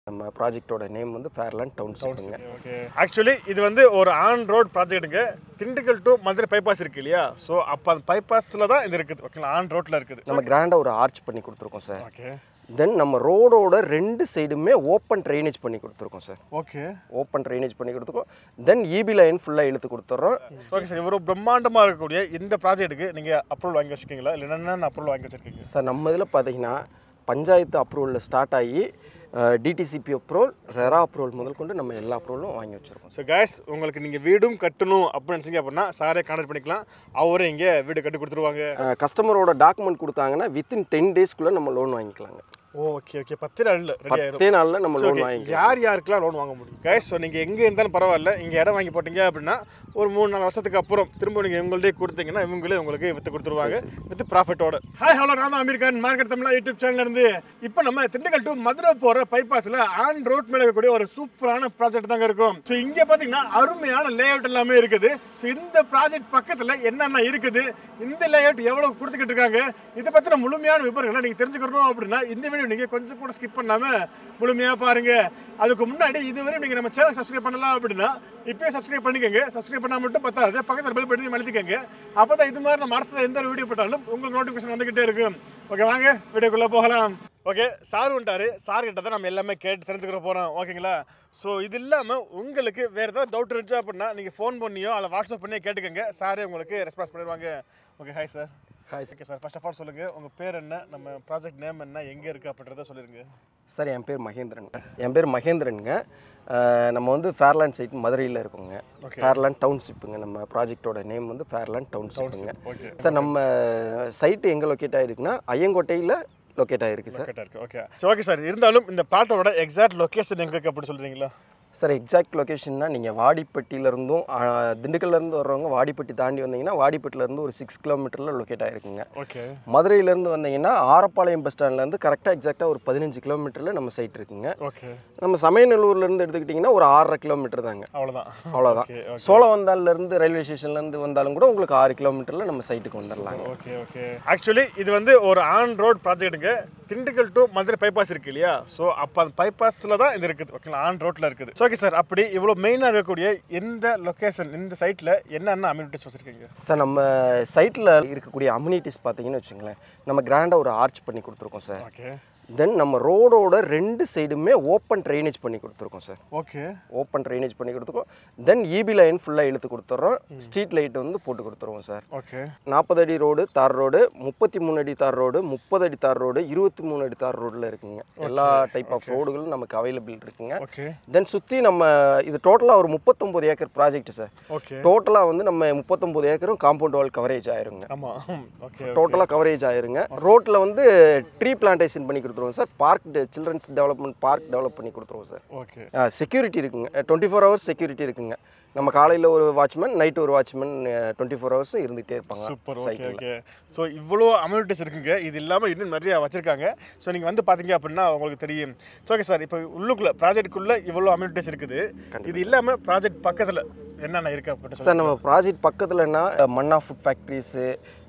நம்ம ப்ராஜெக்டோட நேம் வந்து ஃபேர்லேண்ட் டவுன்ஷிப்புங்க ஓகே ஆக்சுவலி இது வந்து ஒரு ஆன் ரோட் ப்ராஜெக்ட்டுங்க திண்டுக்கல் டு மதுரை பைபாஸ் இருக்கு இல்லையா ஸோ அப்போ அந்த பைபாஸில் தான் இது இருக்குது ஓகேங்களா ஆன் ரோட்டில் இருக்குது நம்ம கிராண்டாக ஒரு ஆர்ச் பண்ணி கொடுத்துருக்கோம் சார் ஓகே தென் நம்ம ரோடோட ரெண்டு சைடுமே ஓப்பன் ட்ரைனேஜ் பண்ணி கொடுத்துருக்கோம் சார் ஓகே ஓப்பன் ட்ரைனேஜ் பண்ணி கொடுத்துருக்கோம் தென் இபி லைன் ஃபுல்லாக இழுத்து கொடுத்துட்றோம் ஓகே சார் இவ்வளோ பிரம்மாண்டமாக இருக்கக்கூடிய இந்த ப்ராஜெக்ட்டுக்கு நீங்கள் அப்ரூவல் வாங்கி வச்சிருக்கீங்களா இல்லை என்னென்ன அப்ரூவல் வாங்கி வச்சிருக்கீங்க சார் நம்ம இதில் பார்த்தீங்கன்னா பஞ்சாயத்து அப்ரூவலில் ஸ்டார்ட் ஆகி டிடிசிபி அப்ரூவல் ரெரா அப்ரூவல் முதல் கொண்டு நம்ம எல்லா அப்ரூவலும் வாங்கி வச்சுருக்கோம் ஸோ கேஸ் உங்களுக்கு நீங்கள் வீடும் கட்டணும் அப்படின்னு நினச்சிங்க அப்படின்னா சாரே கான்டாக்ட் பண்ணிக்கலாம் அவரே இங்கே வீடு கட்டி கொடுத்துருவாங்க கஸ்டமரோட டாக்குமெண்ட் கொடுத்தாங்கன்னா வித்தின் டென் டேஸ்க்குள்ளே நம்ம லோன் வாங்கிக்கலாங்க ஓ ஓகே ஓகே பத்து நாள் ரெடி ஆயிரும் பத்தே நாளில் நம்ம So, லோன் okay, வாங்கிக்கலாம் யார் யாருக்கெல்லாம் லோன் வாங்க முடியும் கைஸ் ஸோ நீங்கள் எங்கே இருந்தாலும் பரவாயில்ல இங்கே இடம் வாங்கி போட்டீங்க அப்படின்னா ஒரு மூணு நாலு வருஷத்துக்கு அப்புறம் திரும்ப நீங்கள் இவங்கள்ட்டே கொடுத்தீங்கன்னா இவங்களே உங்களுக்கு வித்து கொடுத்துருவாங்க வித் ப்ராஃபிட்டோட ஹாய் ஹலோ நான் தான் அமீர்கான் மார்க்கெட் தமிழா யூடியூப் சேனல்ல இருந்து இப்போ நம்ம திண்டுக்கல் டு மதுரை போகிற பைபாஸில் ஆன் ரோட் மேலே இருக்கக்கூடிய ஒரு சூப்பரான ப்ராஜெக்ட் தாங்க இருக்கும் ஸோ இங்கே பார்த்தீங்கன்னா அருமையான லேஅவுட் எல்லாமே இருக்குது ஸோ இந்த ப்ராஜெக்ட் பக்கத்தில் என்னென்ன இருக்குது இந்த லேஅவுட் எவ்வளோ கொடுத்துக்கிட்டு இருக்காங்க இதை பற்றின முழுமையான விவரங்களை நீங்கள் தெரிஞ்சுக்கணும் அப்படின்னா இந்த வீடியோ நீங்கள் கொஞ்சம் கூட ஸ்கிப் பண்ணாமல் முழுமையாக பாருங்க அதுக்கு முன்னாடி இதுவரை நீங்கள் நம்ம சேனல் சப்ஸ்கிரைப் பண்ணலாம் அப்படின்னா இப்போயே சப்ஸ்கிரைப் பண்ணிக்கோங்க சப்ஸ்கிரைப் பண்ணால் மட்டும் பத்தாது பக்கத்தில் பெல் பட்டி அழுத்திக்கோங்க அப்போ தான் இது மாதிரி நம்ம அடுத்த எந்த ஒரு வீடியோ போட்டாலும் உங்களுக்கு நோட்டிஃபிகேஷன் வந்துக்கிட்டே இருக்கும் ஓகே வாங்க வீடியோக்குள்ளே போகலாம் ஓகே சார் வந்துட்டாரு சார் கிட்ட தான் நம்ம எல்லாமே கேட்டு தெரிஞ்சுக்கிற போகிறோம் ஓகேங்களா ஸோ இது இல்லாமல் உங்களுக்கு வேறு ஏதாவது டவுட் இருந்துச்சு அப்படின்னா நீங்கள் ஃபோன் பண்ணியோ அல்ல வாட்ஸ்அப் பண்ணியோ கேட்டுக்கோங்க சாரே உங்களுக்கு ரெஸ்பான்ஸ் பண்ணிடுவாங்க okay hi sir hi okay sir first of all சொல்லுங்கள் உங்கள் பேர் என்ன நம்ம ப்ராஜெக்ட் நேம் என்ன எங்கே இருக்குது அப்படின்றத சொல்லிடுங்க சார் என் பேர் மகேந்திரன் என் பேர் மகேந்திரனுங்க அஹ் நம்ம வந்து ஃபேர்லேண்ட் சைட் மதுரையில் இருக்கோங்க ஃபேர்லேண்ட் டவுன்ஷிப்புங்க நம்ம ப்ராஜெக்டோட நேம் வந்து ஃபேர்லேண்ட் டவுன்ஷிப்புங்க ஓகே சார் நம்ம சைட்டு எங்கே லொக்கேட் ஆகிருக்குன்னா ஐயங்கோட்டையில் லொக்கேட் ஆகிருக்கு சார் கரெக்டாக இருக்கு ஓகே சரி ஓகே சார் இருந்தாலும் இந்த பிளாட்டோட எக்ஸாக்ட் லொகேஷன் எங்கே இருக்கு அப்படி சொல்கிறீங்களா சார் எக்ஸாக்ட் லொக்கேஷன்னா நீங்கள் வாடிப்பட்டியிலேருந்தும் திண்டுக்கல்லேருந்து வர்றவங்க வாடிப்பட்டி தாண்டி வந்தீங்கன்னா வாடிப்பட்டிலேருந்து ஒரு சிக்ஸ் கிலோமீட்டரில் லொக்கேட் ஆகிருக்குங்க ஓகே மதுரையிலேருந்து வந்தீங்கன்னா ஆரப்பாளையம் பஸ் ஸ்டாண்ட்லேருந்து கரெக்டாக எக்ஸாக்டாக ஒரு பதினஞ்சு கிலோமீட்டரில் நம்ம சைட் இருக்குங்க ஓகே நம்ம சமயநல்லூர்லேருந்து எடுத்துக்கிட்டிங்கன்னா ஒரு ஆறரை கிலோமீட்டர் தாங்க அவ்வளோதான் அவ்வளோதான் ஓகே ஓகே சோழவந்தான்லேருந்து ரயில்வே ஸ்டேஷன்லேருந்து வந்தாலும் கூட உங்களுக்கு ஆறு கிலோமீட்டரில் நம்ம சைட்டுக்கு வந்துடலாங்க ஓகே ஓகே ஆக்சுவலி இது வந்து ஒரு ஆன் ரோட் ப்ராஜெக்ட்டுங்க திண்டுக்கல் டு மதுரை பைபாஸ் இருக்கு இல்லையா ஸோ அப்போ அந்த பைபாஸில் தான் இது இருக்குது ஓகேங்களா ஆன் ரோட்டில் இருக்குது ஓகே சார் அப்படி இவ்வளோ மெயினாக இருக்கக்கூடிய இந்த லொக்கேஷன் இந்த சைட்டில் என்னென்ன அம்யூனிட்டிஸ் வச்சுருக்கீங்க சார் நம்ம சைட்டில் இருக்கக்கூடிய அம்யூனிட்டிஸ் பார்த்தீங்கன்னு வச்சுங்களேன் நம்ம கிராண்டாக ஒரு ஆர்ச் பண்ணி கொடுத்துருக்கோம் சார் ஓகே தென் நம்ம ரோடோட ரெண்டு சைடுமே ஓப்பன் ட்ரைனேஜ் பண்ணி கொடுத்துருக்கோம் சார் ஓகே ஓப்பன் ட்ரைனேஜ் பண்ணி கொடுத்துருக்கோம் தென் இபி லைன் ஃபுல்லாக இழுத்து கொடுத்துட்றோம் ஸ்ட்ரீட் லைட் வந்து போட்டு கொடுத்துருவோம் சார் ஓகே நாற்பது அடி ரோடு தார் ரோடு முப்பத்தி மூணு அடி தார் ரோடு முப்பது அடி தார் ரோடு இருபத்தி மூணு அடி தார் ரோடில் இருக்குங்க எல்லா டைப் ஆஃப் ரோடுகளும் நமக்கு அவைலபிள் இருக்குங்க ஓகே தென் சுற்றி நம்ம இது டோட்டலாக ஒரு முப்பத்தொம்போது ஏக்கர் ப்ராஜெக்ட் சார் ஓகே டோட்டலாக வந்து நம்ம முப்பத்தொம்போது ஏக்கரும் காம்பவுண்ட் வால் கவரேஜ் ஆயிருங்க ஆமாம் ஓகே டோட்டலாக கவரேஜ் ஆயிருங்க ரோட்டில் வந்து ட்ரீ பிளான்டேஷன் பண்ணி கொடுத்துருவோம் sir park children's development park develop பண்ணி கொடுத்துருவோம் சார் ஓகே செக்யூரிட்டி இருக்குங்க டுவெண்ட்டி ஃபோர் ஹவர்ஸ் செக்யூரிட்டி இருக்குங்க நம்ம காலையில் ஒரு வாட்ச்மேன் நைட் ஒரு வாட்ச்மேன் டுவெண்ட்டி ஃபோர் ஹவர்ஸும் இருந்துகிட்டே இருப்பாங்க சூப்பர் ஓகே சைக்கிளில் ஓகே ஸோ இவ்வளோ அம்யூனிட்டிஸ் இருக்குங்க இது இல்லாமல் இன்னும் நிறைய வச்சிருக்காங்க ஸோ நீங்கள் வந்து பார்த்தீங்க அப்படின்னா உங்களுக்கு தெரியும் ஸோ ஓகே சார் இப்போ உள்ளுக்குள்ள ப்ராஜெக்ட்டுக்குள்ளே இவ்வளோ அம்யூனிட்டிஸ் இருக்குது இது இல்லாமல் ப்ராஜெக்ட் பக்கத்தில் என்னென்ன இருக்குது அப்படின்னு சார் நம்ம ப்ராஜெக்ட் பக்கத்துலன்னா Manna food factories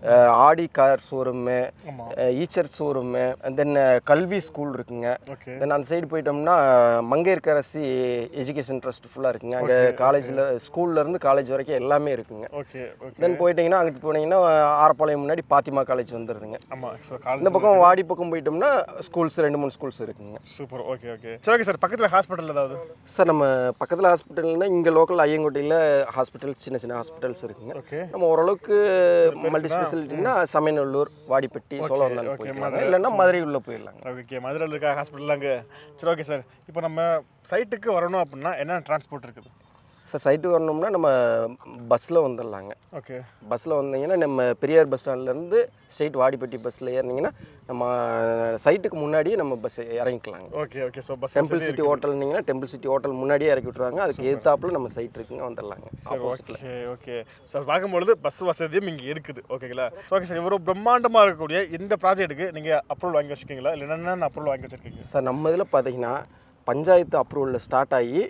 Audi car showroom ஆமாம் ஈச்சர் ஷோரூமு தென் கல்வி ஸ்கூல் இருக்குங்க ஓகே தென் அந்த சைடு போயிட்டோம்னா மங்கையர்கரசி எஜுகேஷன் ட்ரஸ்ட் ஃபுல்லாக இருக்குங்க அங்கே காலேஜில் ஸ்கூல்லேருந்து காலேஜ் வரைக்கும் எல்லாமே இருக்குங்க ஓகே ஓகே தென் போயிட்டீங்கன்னா அங்கிட்டு போனீங்கன்னா ஆரப்பாளையம் முன்னாடி பாத்திமா காலேஜ் வந்துடுதுங்க ஆமாம் ஸோ இந்த காலேஜ் பக்கம் வாடி பக்கம் போயிட்டோம்னா ஸ்கூல்ஸ் ரெண்டு மூணு ஸ்கூல்ஸ் இருக்குங்க சூப்பர் ஓகே ஓகே சரி ஓகே சார் பக்கத்தில் ஹாஸ்பிட்டல் ஏதாவது சார் நம்ம பக்கத்தில் ஹாஸ்பிட்டல்னா இங்கே லோக்கல் ஐயங்கோட்டையில் ஹாஸ்பிட்டல் சின்ன சின்ன ஹாஸ்பிட்டல்ஸ் இருக்குங்க ஓகே நம்ம ஓரளவுக்கு மல்டி ஸ்பெஷாலிட்டினா சமயநல்லூர் வாடிப்பட்டி சோழவந்தான் okay, போயிடலாம் இல்லைன்னா மதுரை உள்ள போயிடலாங்க ஓகே மதுரையில் இருக்க ஹாஸ்பிட்டல் அங்கே சரி ஓகே சார் இப்போ நம்ம சைட்டுக்கு வரணும் அப்படின்னா என்னென்ன டிரான்ஸ்போர்ட் இருக்குது சார் சைட்டு வரணும்னா நம்ம பஸ்ஸில் வந்துடலாங்க ஓகே பஸ்ஸில் வந்தீங்கன்னா நம்ம பெரியார் பஸ் ஸ்டாண்ட்லேருந்து ஸ்ட்ரெயிட் வாடிப்பட்டி பஸ்ஸில் ஏறினீங்கன்னா நம்ம சைட்டுக்கு முன்னாடியே நம்ம பஸ் இறங்கிக்கலாங்க okay okay so bus temple city ஹோட்டல்னீங்கன்னா டெம்பிள் சிட்டி ஹோட்டல் முன்னாடியே இறக்கி விட்ருவாங்க அதுக்கு எதிர்த்தாப்புல நம்ம சைட் இருக்குங்க வந்துடலாங்க சரி ஆப்போசிட்டில் ஓகே ஓகே சார் பார்க்கும்பொழுது பஸ் வசதியும் இங்கே இருக்குது ஓகேங்களா ஓகே சார் இவ்வளோ பிரம்மாண்டமாக இருக்கக்கூடிய இந்த ப்ராஜெக்ட்டுக்கு நீங்கள் அப்ரூவல் வாங்கி வச்சிருக்கீங்களா இல்லை என்னென்ன அப்ரூவல் வாங்கி வச்சிருக்கீங்க சார் நம்ம இதில் பார்த்தீங்கன்னா பஞ்சாயத்து அப்ரூவலில் ஸ்டார்ட் ஆகி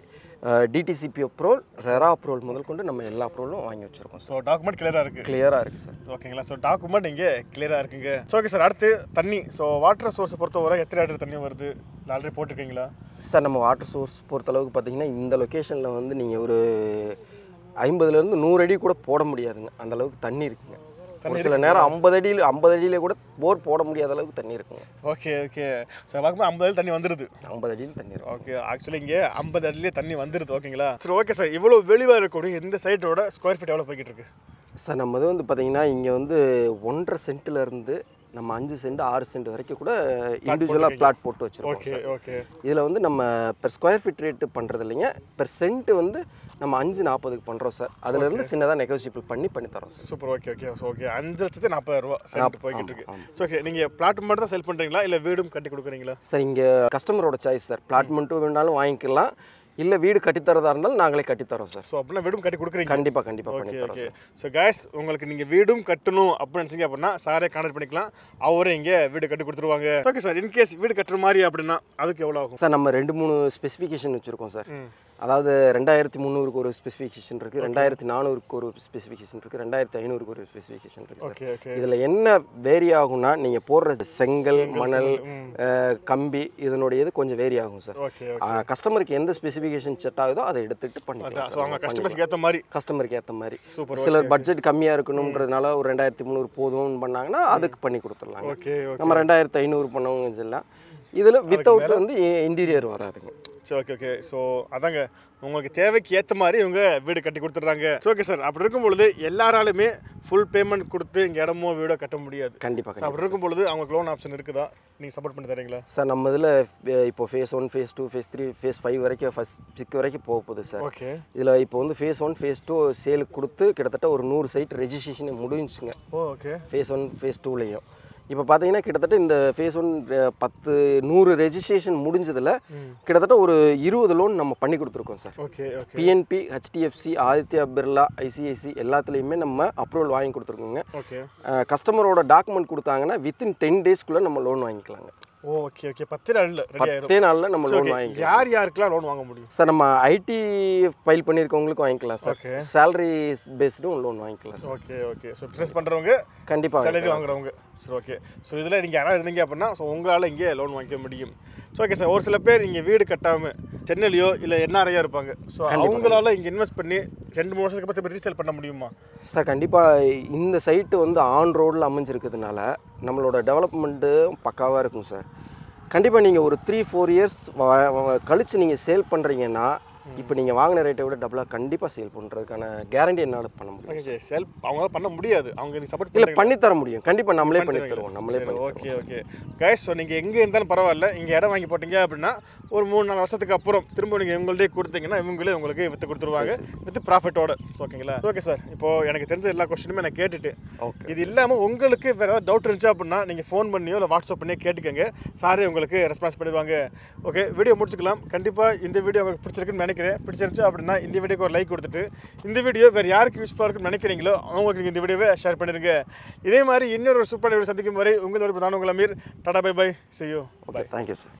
டிடிசிபி அப்ரூவல் ரெரா அப்ரூவல் முதல் கொண்டு நம்ம எல்லா அப்ரூவலும் வாங்கி வச்சுருக்கோம் ஸோ டாக்குமெண்ட் கிளியராக இருக்குது கிளியராக இருக்குது சார் ஓகேங்களா ஸோ டாக்குமெண்ட் இங்கே கிளியராக இருக்குங்க ஸோ ஓகே சார் அடுத்து தண்ணி ஸோ வாட்டர் சோர்ஸை பொறுத்தவரை எத்தனை லிட்டர் தண்ணி வருது ஆல்ரெடி போட்டிருக்கீங்களா சார் நம்ம வாட்டர் சோர்ஸ் பொறுத்தளவுக்கு பார்த்தீங்கன்னா இந்த லொக்கேஷனில் வந்து நீங்கள் ஒரு ஐம்பதுலேருந்து நூறு அடி கூட போட முடியாதுங்க அந்த அளவுக்கு தண்ணி இருக்குங்க ஒரு சில நேரம் ஐம்பது அடியில் ஐம்பது அடியில கூட போர் போட முடியாத அளவுக்கு தண்ணி இருக்குங்க ஓகே ஓகே ஸோ பார்க்கும்போது ஐம்பது அடி தண்ணி வந்துடுது ஐம்பது அடியில் தண்ணி இருக்கும் ஓகே ஆக்சுவலி இங்கே ஐம்பது அடியிலே தண்ணி வந்துடுது ஓகேங்களா சரி ஓகே சார் இவ்வளோ வெளிவாக இருக்கக்கூடிய இந்த சைட்டோட ஸ்கொயர் ஃபீட் எவ்வளோ போய்கிட்டு இருக்கு சார் நம்ம இது வந்து பார்த்தீங்கன்னா இங்கே வந்து ஒன்றரை சென்ட்ல இருந்து நம்ம அஞ்சு சென்ட் ஆறு சென்ட் வரைக்கும் கூட இண்டிவிஜுவலாக பிளாட் போட்டு வச்சுருக்கோம் ஓகே ஓகே இதில் வந்து நம்ம பெர் ஸ்கொயர் ஃபீட் ரேட்டு பண்ணுறது இல்லைங்க பெர் சென்ட் வந்து நம்ம அஞ்சு நாற்பதுக்கு பண்ணுறோம் சார் அதுலேருந்து சின்னதாக நெகோசியபிள் பண்ணி பண்ணி தரோம் sir super okay okay so okay அஞ்சு லட்சத்து நாற்பதாயிரம் ரூபா சென்ட் போய்கிட்டு இருக்கு ஆமாம். ஸோ ஓகே நீங்கள் பிளாட் மட்டும் தான் செல் பண்ணுறீங்களா இல்லை வீடும் கட்டி கொடுக்குறீங்களா சார் இங்கே கஸ்டமரோட சாய்ஸ் சார் பிளாட் மட்டும் வேணாலும் வாங்கிக்கலாம் இல்லை வீடு கட்டித்தரதா இருந்தாலும் நாங்களே கட்டித்தரோம் சார் ஸோ அப்படின்னா வீடும் கட்டி கொடுக்குறீங்க கண்டிப்பாக கண்டிப்பாக பண்ணி ஓகே தரோம் ஓகே சார் ஸோ கேஸ் உங்களுக்கு நீங்கள் வீடும் கட்டணும் அப்படின்னு நினச்சிங்க அப்படின்னா சாரே கான்டாக்ட் பண்ணிக்கலாம் அவரே இங்கே வீடு கட்டி கொடுத்துருவாங்க ஓகே சார் இன்கேஸ் வீடு கட்டுற மாதிரி அப்படின்னா அதுக்கு எவ்வளோ ஆகும் சார் நம்ம ரெண்டு மூணு ஸ்பெசிஃபிகேஷன் வச்சுருக்கோம் சார் ம். அதாவது ரெண்டாயிரத்தி முந்நூறுக்கு ஒரு ஸ்பெசிஃபிகேஷன் இருக்குது ரெண்டாயிரத்தி நானூறுக்கு ஒரு ஸ்பெசிஃபிகேஷன் இருக்குது ரெண்டாயிரத்தி ஐநூறுக்கு ஒரு ஸ்பெசிஃபிகேஷன் இருக்குது சார் ஓகே ஓகே இதில் என்ன வேரி ஆகும்னா நீங்கள் போடுற செங்கல் மணல் ம். அஹ், கம்பி இதனுடைய இது கொஞ்சம் வேரி ஆகும் சார் ஓகே கஸ்டமருக்கு எந்த ஸ்பெசிஃபிகேஷன் செட் ஆகுதோ அதை எடுத்துக்கிட்டு அதான் பண்ணிக்கலாம் ஸோ அவங்க கஸ்டமர்ஸ்க்கு ஏற்ற மாதிரி கஸ்டமருக்கு ஏற்ற மாதிரி சூப்பர் சிலர் பட்ஜெட் கம்மியாக இருக்கணுன்றதுனால ஒரு ரெண்டாயிரத்தி முந்நூறு போதும்னு பண்ணாங்கன்னா அதுக்கு பண்ணி கொடுத்துடலாங்க ஓகே ஓகே நம்ம ரெண்டாயிரத்தி ஐநூறு பண்ணவங்க எல்லாம் இதில் வித்தவுட் வந்து இன்டீரியர் வராதுங்க சரி ஓகே ஓகே ஸோ அதாங்க உங்களுக்கு தேவைக்கு ஏற்ற மாதிரி இவங்க வீடு கட்டி கொடுத்துட்றாங்க ஓகே சார் அப்படி இருக்கும் பொழுது எல்லாராலுமே ஃபுல் பேமெண்ட் கொடுத்து இங்கே இடமோ வீடோ கட்ட முடியாது கண்டிப்பாக ஸோ அப்படி இருக்கும் பொழுது அவங்களுக்கு லோன் ஆப்ஷன் இருக்குதா நீங்கள் சப்போர்ட் பண்ணி தரீங்களா சார் நம்ம இதில் இப்போ phase one phase two phase three phase five வரைக்கும் ஃபஸ்ட் சிக் வரைக்கும் போக போகுது சார் ஓகே இதில் இப்போ வந்து ஃபேஸ் ஒன் ஃபேஸ் டூ சேலுக்கு கொடுத்து கிட்டத்தட்ட ஒரு நூறு சைட் ரெஜிஸ்ட்ரேஷன் முடிஞ்சுங்க oh okay phase one phase டூலேயும் இப்போ பார்த்தீங்கன்னா கிட்டத்தட்ட இந்த ஃபேஸ் ஒன் பத்து நூறு ரெஜிஸ்ட்ரேஷன் முடிஞ்சதில் கிட்டத்தட்ட ஒரு இருபது லோன் நம்ம பண்ணி கொடுத்துருக்கோம் sir okay okay PNB HDFC Aditya Birla ICICI எல்லாத்துலேயுமே நம்ம அப்ரூவல் வாங்கி கொடுத்துருக்கோங்க ஓகே கஸ்டமரோட டாக்குமெண்ட் கொடுத்தாங்கன்னா வித்தின் டென் டேஸ்க்குள்ளே நம்ம லோன் வாங்கிக்கலாங்க ஓ ஓகே ஓகே பத்து நாளில் ரெடி ஆயிரும் பத்தே நாளில் நம்ம சரி, லோன் okay. வாங்கிக்கலாம் யார் யாருக்கெல்லாம் லோன் வாங்க முடியும் சார் நம்ம ஐடி ஃபைல் பண்ணியிருக்கவங்களுக்கும் வாங்கிக்கலாம் சார் Okay. சேலரி பேஸ்டும் லோன் வாங்கிக்கலாம் sir okay okay so business பண்ணுறவங்க கண்டிப்பாக சேலரி வாங்குறவங்க சரி ஓகே ஸோ இதில் நீங்கள் யாராவது இருந்தீங்க அப்படின்னா ஸோ உங்களால் இங்கே லோன் வாங்கிக்க முடியும் ஸோ ஓகே சார் ஒரு சில பேர் இங்கே வீடு கட்டாமல் சென்னையிலையோ இல்லை என்ஆர்ஐயோ இருப்பாங்க ஸோ அவங்களால இங்கே இன்வெஸ்ட் பண்ணி ரெண்டு மூணு வருஷத்துக்கு பற்றி ரீசேல் பண்ண முடியுமா சார் கண்டிப்பாக இந்த சைட்டு வந்து ஆன் ரோடில் அமைஞ்சிருக்கிறதுனால நம்மளோட டெவலப்மெண்ட்டு பக்காவாக இருக்கும் சார் கண்டிப்பாக நீங்கள் ஒரு த்ரீ ஃபோர் இயர்ஸ் கழித்து நீங்கள் சேல் பண்ணுறீங்கன்னா இப்போ நீங்கள் வாங்கின ரேட்டை விட டபுளாக கண்டிப்பாக சேல் பண்ணுறதுக்கான கேரண்டி என்னால் பண்ண முடியும் ஓகே செல் அவங்களால பண்ண முடியாது அவங்க நீ சப்போர்ட் இல்லை பண்ணி பண்ணி தர முடியும் கண்டிப்பாக நம்மளே பண்ணி தருவோம் நம்மளே சரி பண்ணி ஓகே ஓகே கைஸ் ஸோ நீங்கள் எங்கே இருந்தாலும் பரவாயில்ல இங்கே இடம் வாங்கி போட்டீங்க அப்படின்னா ஒரு மூணு நாலு வருஷத்துக்கு அப்புறம் திரும்ப நீங்கள் இவங்கள்டே கொடுத்தீங்கன்னா இவங்களே உங்களுக்கு விற்று கொடுத்துருவாங்க வித் ப்ராஃபிட்டோட ஓகேங்களா ஓகே சார் இப்போ எனக்கு தெரிஞ்ச எல்லா கொஸ்டினுமே நான் கேட்டுட்டு ஓகே இது இல்லாமல் உங்களுக்கு வேறு ஏதாவது டவுட் இருந்துச்சு அப்படின்னா நீங்கள் ஃபோன் பண்ணியோ இல்லை வாட்ஸ்அப் பண்ணியோ கேட்டுக்கோங்க சாரே உங்களுக்கு ரெஸ்பான்ஸ் பண்ணிடுவாங்க ஓகே வீடியோ முடிச்சுக்கலாம் கண்டிப்பாக இந்த வீடியோ உங்களுக்கு பிடிச்சிருக்குன்னு நினைக்கிறேன் பிடிச்சிருந்துச்சு அப்படின்னா இந்த வீடியோக்கு ஒரு லைக் கொடுத்துட்டு இந்த வீடியோ வேறு யாருக்கு யூஸ்ஃபுல்லாக இருக்குன்னு நினைக்கிறீங்களோ அவங்களுக்கு நீங்கள் இந்த வீடியோவை ஷேர் பண்ணிடுங்க இதே மாதிரி இன்னொரு சூப்பர் வீடியோ சந்திக்கும் வரை உங்களோட நான் உங்கள் அமீர் டாடா பை பை செய்யும் ஓகே தேங்க்யூ சார்